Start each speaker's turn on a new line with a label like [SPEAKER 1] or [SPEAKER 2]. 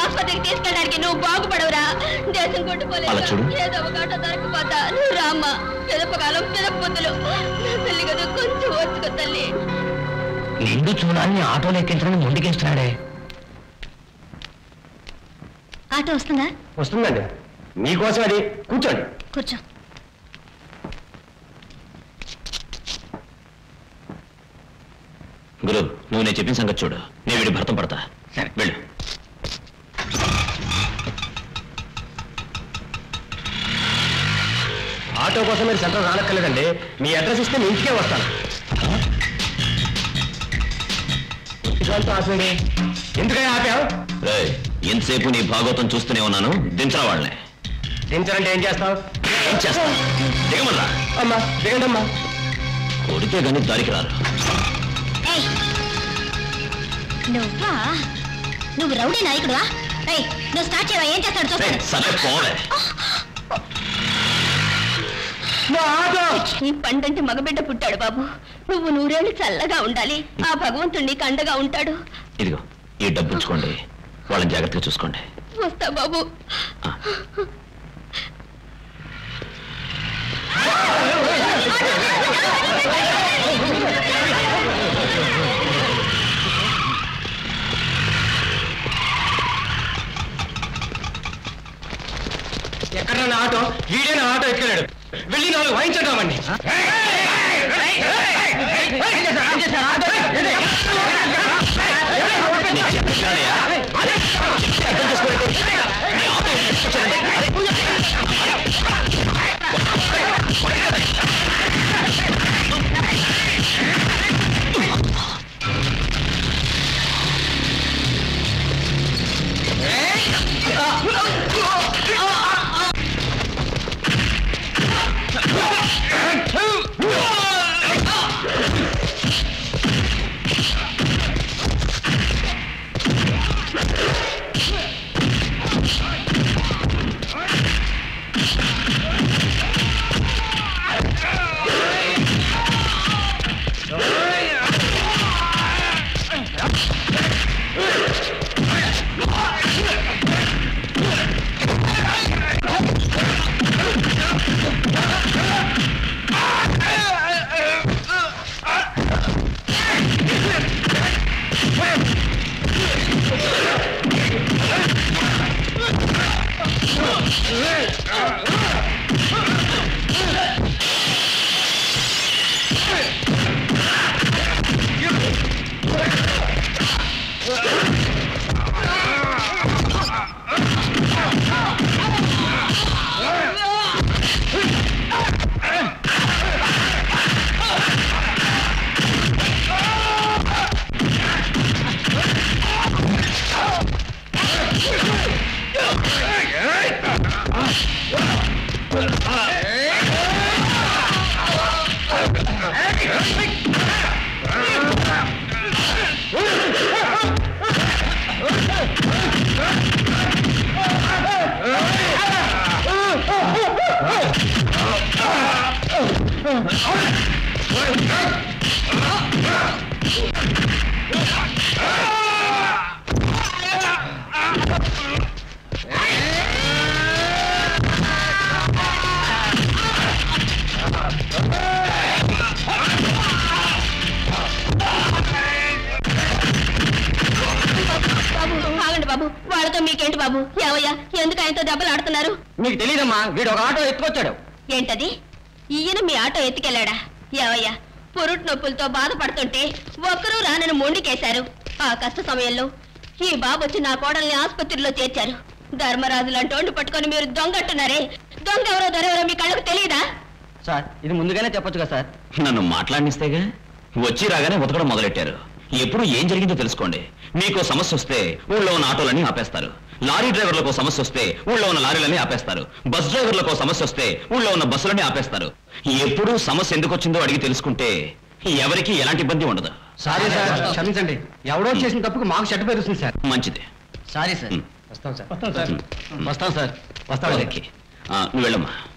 [SPEAKER 1] ఆసుపత్రికి తీసుకెళ్ళడానికి నువ్వు బాగుపడవురా దేశం
[SPEAKER 2] అలా
[SPEAKER 1] కొట్టుకోలేదు
[SPEAKER 2] చూడు.
[SPEAKER 1] ఏదో ఒక ఆటో దొరకపోతా నువ్వు రామ్మా పెదపకాలం పెదపొద్దులు నా తల్లి కదా కొంచెం ఓర్చుకో తల్లి
[SPEAKER 2] నిండు చూడాలని ఆటోలో ఎక్కించడానికి ముందుకేస్తున్నాడే
[SPEAKER 1] ఆటో వస్తుందా
[SPEAKER 2] వస్తుందండి మీకోసం అది కూర్చోండి
[SPEAKER 1] కూర్చో
[SPEAKER 2] గురు నువ్వు నేను చెప్పిన సంగతి చూడు నేను వీడి భర్తం పడతా సరే వెళ్ళు ఆటో కోసం మీరు సెంటర్ రానక్కర్లేదండి మీ అడ్రస్ ఇస్తే మీ ఇంటికే వస్తాను ఎందుకని ఆపావు ఎంతసేపు నీ భాగవతం చూస్తూనే ఉన్నాను దించరా వాళ్ళని దించాలంటే ఏం చేస్తావు ఏం చేస్తావు దిగమల్లా అమ్మా దిగండి అమ్మా కొడితే కానీ దారికి రారు
[SPEAKER 1] ఏయ్ నువ్వా నువ్వు రౌడీ నాయకుడువా ఏయ్ నువ్వు స్టార్ట్ చేయవా ఏం చేస్తాడు
[SPEAKER 2] ఏయ్,
[SPEAKER 1] చూస్తాను
[SPEAKER 2] సరే పోలే
[SPEAKER 1] ఈ పండంటి మగబిడ్డ పుట్టాడు బాబు నువ్వు నూరేళ్ళు చల్లగా ఉండాలి ఆ భగవంతుడు నీకు అండగా ఉంటాడు
[SPEAKER 2] ఇదిగో ఈ డబ్బు ఉంచుకోండి వాళ్ళని జాగ్రత్తగా చూసుకోండి
[SPEAKER 1] వస్తా బాబు
[SPEAKER 2] ఆ.
[SPEAKER 3] ఎక్కడ ఆటో వీడైనా ఆటో ఎక్కలేడు వెళ్ళి నాలుగు వాయించడామండి
[SPEAKER 2] నేను చెప్పానయ్యా. అదే, చెప్తే అర్థం చేసుకోండి. నీ ఆటో ఎక్కించండి.
[SPEAKER 1] బాబు ఆగండి బాబు వాళ్ళతో మీకేంటి బాబు ఏవయ్యా ఎందుకు ఆయనతో దెబ్బలు ఆడుతున్నారు
[SPEAKER 3] మీకు తెలియదమ్మా వీడు ఒక ఆటో ఎత్తుకొచ్చాడు
[SPEAKER 1] ఏంటది ఈయన మీ ఆటో ఎత్తుకెళ్ళాడా ఏవయ్యా పురుట్ నొప్పులతో బాధపడుతుంటే ఒక్కరూ రానని మొండికేశారు ఆ కష్ట సమయంలో ఈ బాబు వచ్చి నా కోడల్ని ఆసుపత్రిలో చేర్చారు ధర్మరాజు లాంటోండి పట్టుకొని మీరు దొంగట్టున్నారే దొంగ ఎవరో దొరెవరో మీ కళ్ళకు తెలియదా
[SPEAKER 3] సార్ ఇది ముందుగానే చెప్పొచ్చు కదా సార్
[SPEAKER 2] నన్ను మాట్లాడినిస్తేగా వచ్చి రాగానే ఉతకడం మొదలెట్టారు ఎప్పుడు ఏం జరిగిందో తెలుసుకోండి మీకు సమస్య వస్తే ఊళ్ళో ఉన్న ఆటోలన్నీ ఆపేస్తారు లారీ డ్రైవర్లకు సమస్య వస్తే ఊళ్ళో ఉన్న లారీలన్నీ ఆపేస్తారు బస్ డ్రైవర్లకు సమస్య వస్తే ఊళ్ళో ఉన్న బస్సులన్నీ ఆపేస్తారు ఎప్పుడు సమస్య ఎందుకు వచ్చిందో అడిగి తెలుసుకుంటే ఎవరికి ఎలాంటి ఇబ్బంది ఉండదు
[SPEAKER 3] సారీ సార్ క్షమించండి ఎవడో చేసిన తప్పుకు మాకు చెడ్డ పేరుస్తుంది సార్
[SPEAKER 2] మంచిది
[SPEAKER 3] సారీ సార్
[SPEAKER 2] ఉమ్.
[SPEAKER 3] వస్తాం సార్ వస్తాం సార్ వస్తాం సార్
[SPEAKER 2] వస్తావా లక్కీ? ఆ, నువ్వు వెళ్ళమ్మా